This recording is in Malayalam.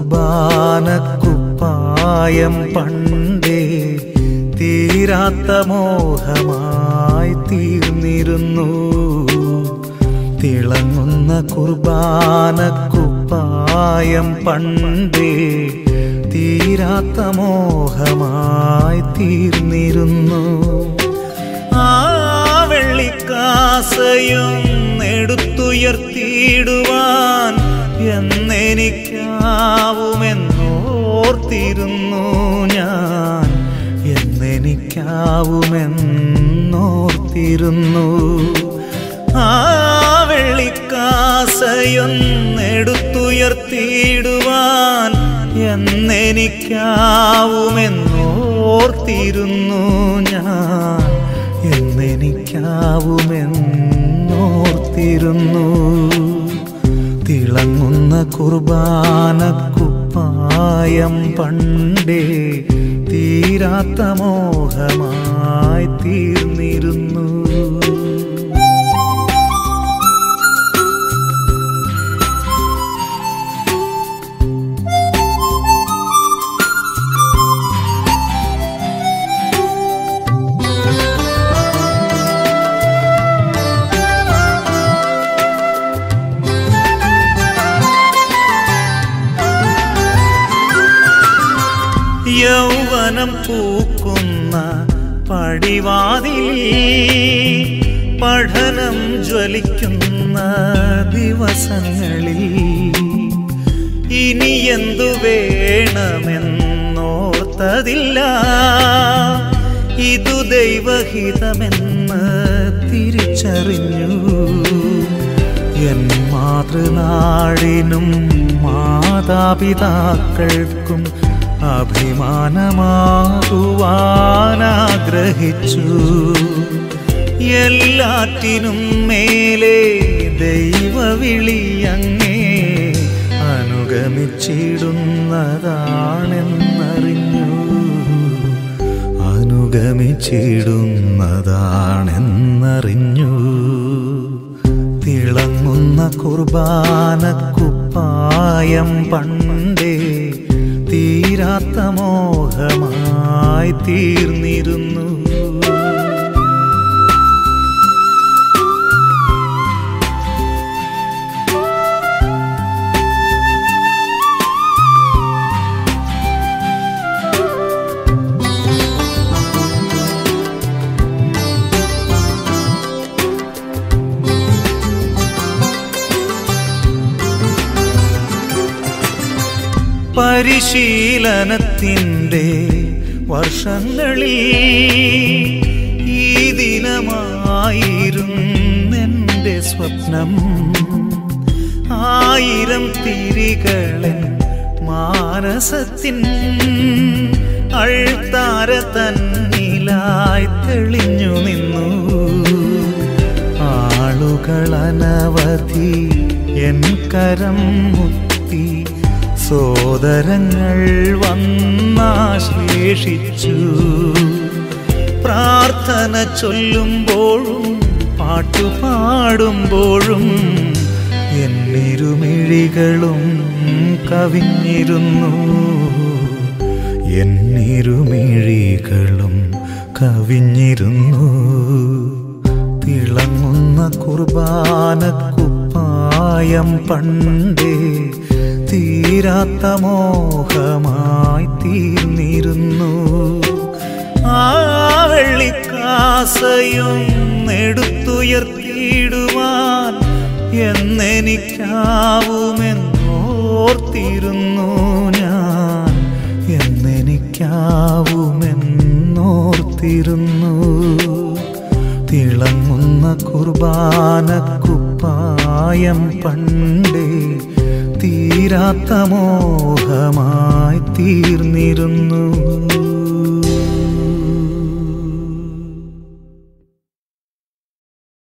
കുർബാനക്കുപ്പായം പണ്ടേ തീരാത്ത മോഹമായി തീർന്നിരുന്നു തിളങ്ങുന്ന കുർബാനക്കുപ്പായം പണ്ടേ തീരാത്ത മോഹമായി തീർന്നിരുന്നു ആ വെള്ളിക്കാസയും എടുത്തുയർത്തിയിടുവാൻ എന്നെനിക്കാവുമെന്നോർത്തിരുന്നു ഞാൻ എന്നെനിക്കാവുമെന്നോർത്തിരുന്നു ആ വെള്ളിക്കാസയൊന്നെടുത്തുയർത്തിയിടുവാൻ എന്നെനിക്കാവുമെന്നോർത്തിരുന്നു ഞാൻ എന്നെനിക്കാവുമെന്നോർത്തിരുന്നു തിളങ്ങുന്ന കുർബാനക്കുപ്പായം പണ്ടേ തീരാത്ത മോഹമായി തീർന്നിരുന്നു യൗവനം പൂക്കുന്ന പടിവാതിൽ പഠനം ജ്വലിക്കുന്ന ദിവസങ്ങളിൽ ഇനി എന്തു വേണമെന്നോർത്തതില്ല ഇതു ദൈവഹിതമെന്ന് തിരിച്ചറിഞ്ഞു എൻ മാതൃനാടിനും മാതാപിതാക്കൾക്കും അഭിമാനമാകുവാനാഗ്രഹിച്ചു എല്ലാറ്റിനും മേലെ ദൈവവിളി അങ്ങേ അനുഗമിച്ചിടുന്നതാണെന്നറിഞ്ഞു അനുഗമിച്ചിടുന്നതാണെന്നറിഞ്ഞു തിളങ്ങുന്ന കുർബാനക്കുപ്പായം പണ്ടേ തീരാത്ത മോഹമായി തീർന്നിരുന്നു പരിശീലനത്തിൻ്റെ വർഷങ്ങളിൽ ഈ ദിനമായിരുന്നെൻ്റെ സ്വപ്നം ആയിരം തിരികളൻ മാനസത്തിൻ അൾത്താര തന്നിലായി തെളിഞ്ഞു നിന്നു ആളുകളനവധി എൻ കരം മുത്തി സോദരങ്ങൾ വന്നാശ്ലേഷിച്ചു പ്രാർത്ഥന ചൊല്ലുമ്പോഴും പാട്ടുപാടുമ്പോഴും എന്നിരുമിഴികളും കവിഞ്ഞിരുന്നു എന്നിരുമിഴികളും കവിഞ്ഞിരുന്നു തിളങ്ങുന്ന കുർബാനക്കുപ്പായം പണ്ടേ തീരാത്ത മോഹമായി തീർന്നിരുന്നു ആ വെള്ളിക്കാസയും എടുത്തുയർത്തിയിടുവാൻ എന്നെനിക്കാവുമെന്നോർത്തിരുന്നു ഞാൻ എന്നെനിക്കാവുമെന്നോർത്തിരുന്നു തിളങ്ങുന്ന കുർബാനക്കുപ്പായം പണ്ടേ തീരാത്ത മോഹമായി തീർന്നിരുന്നു